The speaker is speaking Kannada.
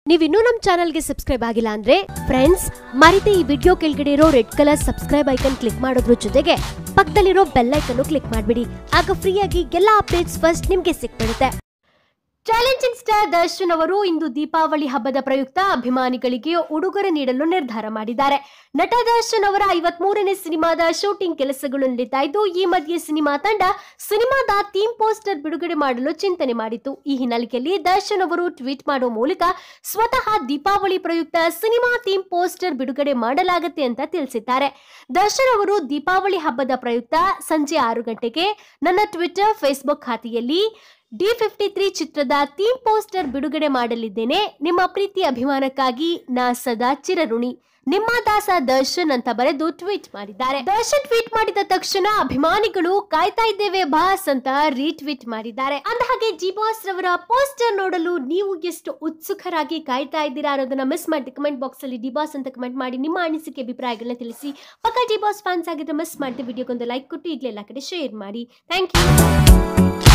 ನೀವಿನ್ನೂ ನಮ್ಮ ಚಾನಲ್ಗೆ ಸಬ್ಸ್ಕ್ರೈಬ್ ಆಗಿಲ್ಲ ಅಂದ್ರೆ ಫ್ರೆಂಡ್ಸ್ ಮರಿತೆ ಈ ವಿಡಿಯೋ ಕೆಳಗಡೆ ಇರೋ red colour subscribe icon click ಮಾಡೋದ್ರ ಜೊತೆಗೆ ಪಕ್ಕದಲ್ಲಿರೋ ಬೆಲ್ ಐಕನ್ ಕ್ಲಿಕ್ ಮಾಡಿಬಿಡಿ ಆಗ ಫ್ರೀಯಾಗಿ ಎಲ್ಲ ಅಪ್ಡೇಟ್ಸ್ ಫಸ್ಟ್ ನಿಮ್ಗೆ ಸಿಕ್ಬಿಡುತ್ತೆ ಚಾಲೆಂಜಿಂಗ್ ಸ್ಟಾರ್ ದರ್ಶನ್ ಅವರು ಇಂದು ದೀಪಾವಳಿ ಹಬ್ಬದ ಪ್ರಯುಕ್ತ ಅಭಿಮಾನಿಗಳಿಗೆ ಉಡುಗೊರೆ ನೀಡಲು ನಿರ್ಧಾರ ಮಾಡಿದ್ದಾರೆ ನಟ ದರ್ಶನ್ ಅವರ ಐವತ್ಮೂರನೇ ಸಿನಿಮಾದ ಶೂಟಿಂಗ್ ಕೆಲಸಗಳು ನಡೀತಾ ಇದ್ದು ಈ ಮಧ್ಯೆ ಸಿನಿಮಾ ತಂಡ ಸಿನಿಮಾದ ಥೀಮ್ ಪೋಸ್ಟರ್ ಬಿಡುಗಡೆ ಮಾಡಲು ಚಿಂತನೆ ಮಾಡಿತು ಈ ಹಿನ್ನೆಲೆಯಲ್ಲಿ ದರ್ಶನ್ ಅವರು ಟ್ವೀಟ್ ಮಾಡುವ ಮೂಲಕ ಸ್ವತಃ ದೀಪಾವಳಿ ಪ್ರಯುಕ್ತ ಸಿನಿಮಾ ಥೀಮ್ ಪೋಸ್ಟರ್ ಬಿಡುಗಡೆ ಮಾಡಲಾಗುತ್ತೆ ಅಂತ ತಿಳಿಸಿದ್ದಾರೆ ದರ್ಶನ್ ಅವರು ದೀಪಾವಳಿ ಹಬ್ಬದ ಪ್ರಯುಕ್ತ ಸಂಜೆ ಆರು ಗಂಟೆಗೆ ನನ್ನ ಟ್ವಿಟರ್ ಫೇಸ್ಬುಕ್ ಖಾತೆಯಲ್ಲಿ ಡಿ ಫಿಫ್ಟಿ ತ್ರೀ ಚಿತ್ರದ ಥೀಮ್ ಪೋಸ್ಟರ್ ಬಿಡುಗಡೆ ಮಾಡಲಿದ್ದೇನೆ ನಿಮ್ಮ ಪ್ರೀತಿ ಅಭಿಮಾನಕ್ಕಾಗಿ ನಾ ಸದಾ ಚಿರಋಣಿ ನಿಮ್ಮ ದಾಸ ದರ್ಶನ್ ಅಂತ ಬರೆದು ಟ್ವೀಟ್ ಮಾಡಿದ್ದಾರೆ ದರ್ಶನ್ ಟ್ವೀಟ್ ಮಾಡಿದ ತಕ್ಷಣ ಅಭಿಮಾನಿಗಳು ಕಾಯ್ತಾ ಇದ್ದೇವೆ ಬಾಸ್ ಅಂತ ರೀಟ್ವೀಟ್ ಮಾಡಿದ್ದಾರೆ ಅಂದಹಾಗೆ ಜಿ ಬಾಸ್ ರವರ ಪೋಸ್ಟರ್ ನೋಡಲು ನೀವು ಎಷ್ಟು ಉತ್ಸುಕರಾಗಿ ಕಾಯ್ತಾ ಇದ್ದೀರಾ ಅನ್ನೋದನ್ನ ಮಿಸ್ ಮಾಡಿ ಕಮೆಂಟ್ ಬಾಕ್ಸ್ ಅಲ್ಲಿ ಡಿ ಬಾಸ್ ಅಂತ ಕಮೆಂಟ್ ಮಾಡಿ ನಿಮ್ಮ ಅನಿಸಿಕೆ ಅಭಿಪ್ರಾಯಗಳನ್ನ ತಿಳಿಸಿ ಪಕ್ಕ ಡಿ ಬಾಸ್ ಫ್ಯಾನ್ಸ್ ಆಗಿದ್ರೆ ಮಿಸ್ ಮಾಡಿದ ವಿಡಿಯೋಗೊಂದು ಲೈಕ್ ಕೊಟ್ಟು ಈಗಲೇ ಎಲ್ಲ ಕಡೆ ಶೇರ್ ಮಾಡಿ ಥ್ಯಾಂಕ್ ಯು